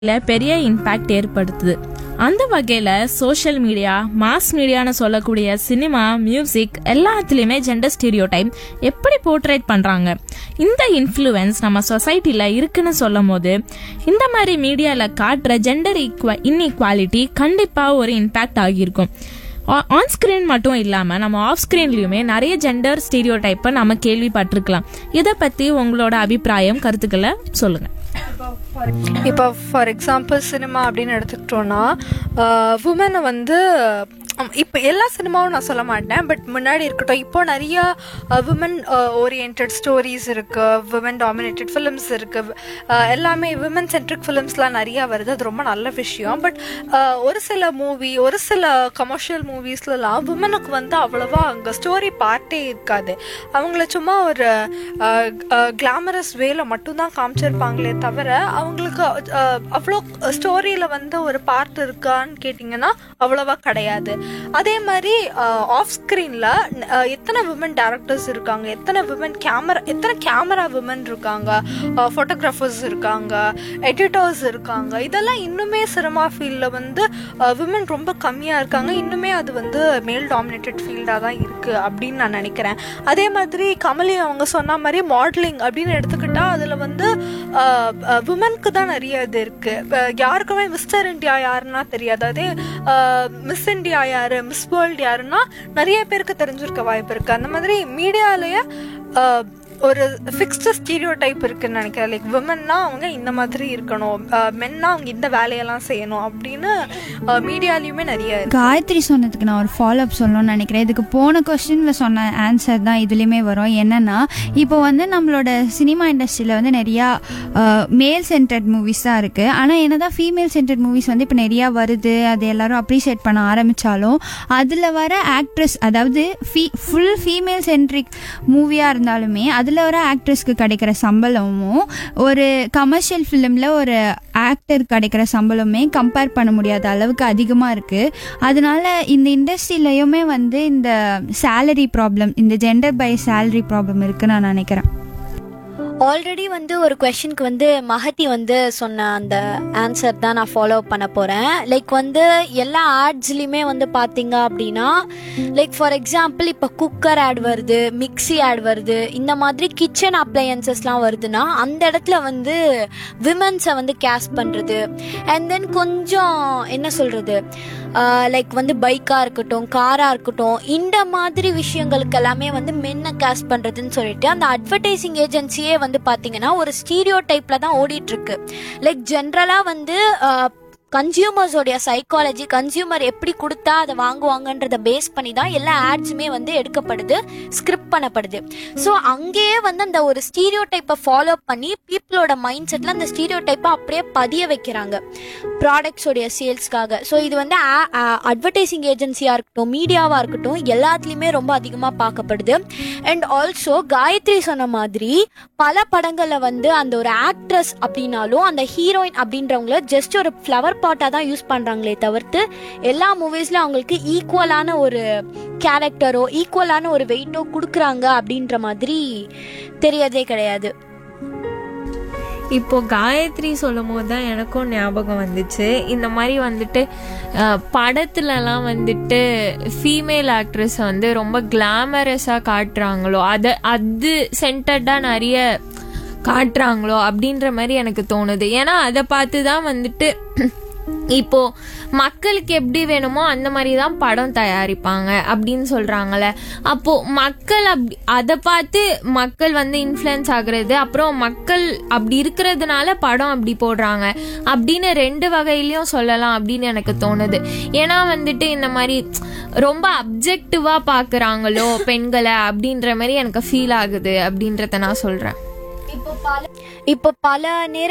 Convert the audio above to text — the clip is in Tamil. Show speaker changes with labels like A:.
A: ல பெரிய இம்பேக்ட் ஏற்படுத்துது அந்த வகையில் சோஷியல் மீடியா மாஸ் மீடியான்னு சொல்லக்கூடிய சினிமா மியூசிக் எல்லாத்துலேயுமே ஜெண்டர் ஸ்டீரியோ டைப் எப்படி போர்ட்ரேட் பண்ணுறாங்க இந்த இன்ஃப்ளூயன்ஸ் நம்ம சொசைட்டியில் இருக்குன்னு சொல்லும் போது இந்த மாதிரி மீடியாவில் காட்டுற ஜெண்டர் ஈக்வ இன்இக்வாலிட்டி கண்டிப்பாக ஒரு இம்பேக்ட் ஆகியிருக்கும் ஆன் ஸ்க்ரீன் மட்டும் இல்லாமல் நம்ம ஆஃப் ஸ்க்ரீன்லையுமே நிறைய ஜெண்டர் ஸ்டீரியோ டைப்பை நம்ம கேள்விப்பட்டிருக்கலாம் இதை பற்றி உங்களோட அபிப்பிராயம் கருத்துக்களை சொல்லுங்கள்
B: இப்போ ஃபார் எக்ஸாம்பிள் சினிமா அப்படின்னு எடுத்துக்கிட்டோன்னா உமனை வந்து இப்போ எல்லா சினிமாவும் நான் சொல்ல மாட்டேன் பட் முன்னாடி இருக்கட்டும் இப்போ நிறைய விமன் ஓரியன்ட் ஸ்டோரிஸ் இருக்கு விமன் டாமினேட்டட் ஃபிலிம்ஸ் இருக்கு அஹ், எல்லாமே விமன் சென்ட்ரிக் ஃபிலிம்ஸ்லாம் நிறைய வருது அது ரொம்ப நல்ல விஷயம் பட் ஒரு சில மூவி ஒரு சில கமர்ஷியல் மூவிஸ்லலாம் விமனுக்கு வந்து அவ்வளோவா அங்கே ஸ்டோரி பார்ட்டே இருக்காது அவங்கள சும்மா ஒரு கிளாமரஸ் வேல மட்டும்தான் காமிச்சிருப்பாங்களே தவிர அவங்களுக்கு அஹ், அவ்வளோ ஸ்டோரியில் வந்து ஒரு பார்ட் இருக்கான்னு கேட்டிங்கன்னா அவ்வளோவா கிடையாது அதே மாதிரி ஆஃப் ஸ்க்ரீனில் எத்தனை விமன் டேரக்டர்ஸ் இருக்காங்க எத்தனை விமன் கேமரா எத்தனை கேமரா விமன் இருக்காங்க ஃபோட்டோகிராஃபர்ஸ் இருக்காங்க எடிட்டர்ஸ் இருக்காங்க இதெல்லாம் இன்னுமே சினிமா ஃபீல்டில் வந்து விமன் ரொம்ப கம்மியாக இருக்காங்க இன்னுமே அது வந்து மேல் டாமினேட்டட் ஃபீல்டாக தான் இருக்குது அப்படின்னு நான் நினைக்கிறேன் அதே மாதிரி கமலி அவங்க சொன்ன மாதிரி மாடலிங் அப்படின்னு எடுத்துக்கிட்டா அதில் வந்து விமனுக்கு தான் நிறைய இது இருக்குது யாருக்குமே மிஸ்டர் இந்தியா யாருன்னா தெரியாது அதே மிஸ் இந்தியா யாரு மிஸ் வேர்ல்டு யாருன்னா நிறைய பேருக்கு தெரிஞ்சிருக்க வாய்ப்பு இருக்குது அந்த மாதிரி மீடியாலேயே ஒரு ஃபிக்ஸ்டு ஸ்டீரியோ டைப் இருக்குன்னு நினைக்கிறேன் லைக் விமன்னா அவங்க இந்த மாதிரி இருக்கணும் மென்னா அவங்க இந்த வேலையெல்லாம் செய்யணும் அப்படின்னு மீடியாலையுமே நிறைய இருக்கு
C: காயத்ரி சொன்னதுக்கு நான் ஒரு ஃபாலோ அப் சொல்லணும்னு நினைக்கிறேன் இதுக்கு போன கொஸ்டினில் சொன்ன ஆன்சர் தான் இதுலேயுமே வரும் என்னன்னா இப்போ வந்து நம்மளோட சினிமா இண்டஸ்ட்ரியில் வந்து நிறையா மேல் சென்டர்ட் மூவிஸ் தான் இருக்குது ஆனால் என்னதான் ஃபீமேல் சென்டர்ட் மூவிஸ் வந்து இப்போ நிறையா வருது அது எல்லாரும் அப்ரிஷியேட் பண்ண ஆரம்பித்தாலும் அதில் வர ஆக்ட்ரஸ் அதாவது ஃபீ ஃபுல் ஃபீமேல் சென்ட்ரிக் மூவியாக இருந்தாலுமே அதில் வர ஆக்ட்ரஸ்க்கு கிடைக்கிற சம்பளமும் ஒரு கமர்ஷியல் ஃபிலிமில் ஒரு ஆக்டர் கிடைக்கிற சம்பளமே கம்பேர் பண்ண முடியாத அளவுக்கு அதிகமாக இருக்குது அதனால இந்த இண்டஸ்ட்ரியிலையுமே வந்து இந்த சேலரி ப்ராப்ளம் இந்த ஜெண்டர் பை சேலரி ப்ராப்ளம் இருக்குன்னு நான் நினைக்கிறேன்
D: ஆல்ரெடி வந்து ஒரு கொஷனுக்கு வந்து மகதி வந்து சொன்ன அந்த ஆன்சர் தான் நான் ஃபாலோ பண்ண போகிறேன் லைக் வந்து எல்லா ஆட்ஸ்லையுமே வந்து பார்த்தீங்க அப்படின்னா லைக் ஃபார் எக்ஸாம்பிள் இப்போ குக்கர் ஆட் வருது மிக்ஸி ஆட் வருது இந்த மாதிரி கிச்சன் அப்ளையன்சஸ்லாம் வருதுன்னா அந்த இடத்துல வந்து விமன்ஸை வந்து கேஸ் பண்ணுறது அண்ட் தென் கொஞ்சம் என்ன சொல்கிறது லைக் வந்து பைக்காக இருக்கட்டும் காராக இருக்கட்டும் இந்த மாதிரி விஷயங்களுக்கு எல்லாமே வந்து மென்னை கேஸ் பண்ணுறதுன்னு சொல்லிட்டு அந்த அட்வர்டைசிங் ஏஜென்சியே வந்து பார்த்தீங்கன்னா ஒரு ஸ்டீரியோ டைப்பில் தான் ஓடிட்டு இருக்கு லைக் ஜென்ரலாக வந்து கன்சியூமர்ஸோடைய சைக்காலஜி கன்சியூமர் எப்படி கொடுத்தா அதை வாங்குவாங்கன்றத பேஸ் பண்ணி தான் எல்லா ஆட்ஸுமே வந்து எடுக்கப்படுது ஸ்கிரிப்ட் பண்ணப்படுது ஸோ அங்கேயே வந்து அந்த ஒரு ஸ்டீரியோ டைப்பை ஃபாலோ பண்ணி பீப்புளோட மைண்ட் செட்டில் அந்த ஸ்டீரியோ டைப்பை அப்படியே பதிய வைக்கிறாங்க ப்ராடக்ட்ஸோடைய சேல்ஸ்க்காக ஸோ இது வந்து அட்வர்டைசிங் ஏஜென்சியாக இருக்கட்டும் மீடியாவாக இருக்கட்டும் எல்லாத்துலேயுமே ரொம்ப அதிகமாக பார்க்கப்படுது அண்ட் ஆல்சோ காயத்ரி சொன்ன மாதிரி பல படங்களில் வந்து அந்த ஒரு ஆக்ட்ரஸ் அப்படின்னாலும் அந்த ஹீரோயின் அப்படின்றவங்கள ஜஸ்ட் ஒரு ஃப்ளவர் பாட்டாக தான் யூஸ் பண்ணுறாங்களே தவிர்த்து எல்லா மூவிஸ்லையும் அவங்களுக்கு ஈக்குவலான ஒரு கேரக்டரோ ஈக்குவலான ஒரு வெயிட்டோ கொடுக்குறாங்க அப்படின்ற மாதிரி தெரியறதே கிடையாது
E: இப்போ காயத்ரி சொல்லும் போது தான் எனக்கும் ஞாபகம் வந்துச்சு இந்த மாதிரி வந்துட்டு அஹ், படத்துலலாம் வந்துட்டு ஃபீமேல் ஆக்ட்ரஸ் வந்து ரொம்ப கிளாமரஸாக காட்டுறாங்களோ அதை அது சென்டர்டாக நிறைய காட்டுறாங்களோ அப்படின்ற மாதிரி எனக்கு தோணுது ஏன்னா அதை பார்த்து தான் வந்துட்டு இப்போ மக்களுக்கு எப்படி வேணுமோ அந்த மாதிரி தான் படம் தயாரிப்பாங்க அப்படின்னு சொல்றாங்கல்ல அப்போ மக்கள் அப்படி அதை பார்த்து மக்கள் வந்து இன்ஃப்ளூயன்ஸ் ஆகுறது அப்புறம் மக்கள் அப்படி இருக்கிறதுனால படம் அப்படி போடுறாங்க அப்படின்னு ரெண்டு வகையிலயும் சொல்லலாம் அப்படின்னு எனக்கு தோணுது ஏன்னா வந்துட்டு இந்த மாதிரி ரொம்ப அப்ஜெக்டிவா பாக்குறாங்களோ பெண்களை அப்படின்ற மாதிரி எனக்கு ஃபீல் ஆகுது அப்படின்றத நான் சொல்றேன்
D: இப்போ பல இப்போ பல நேர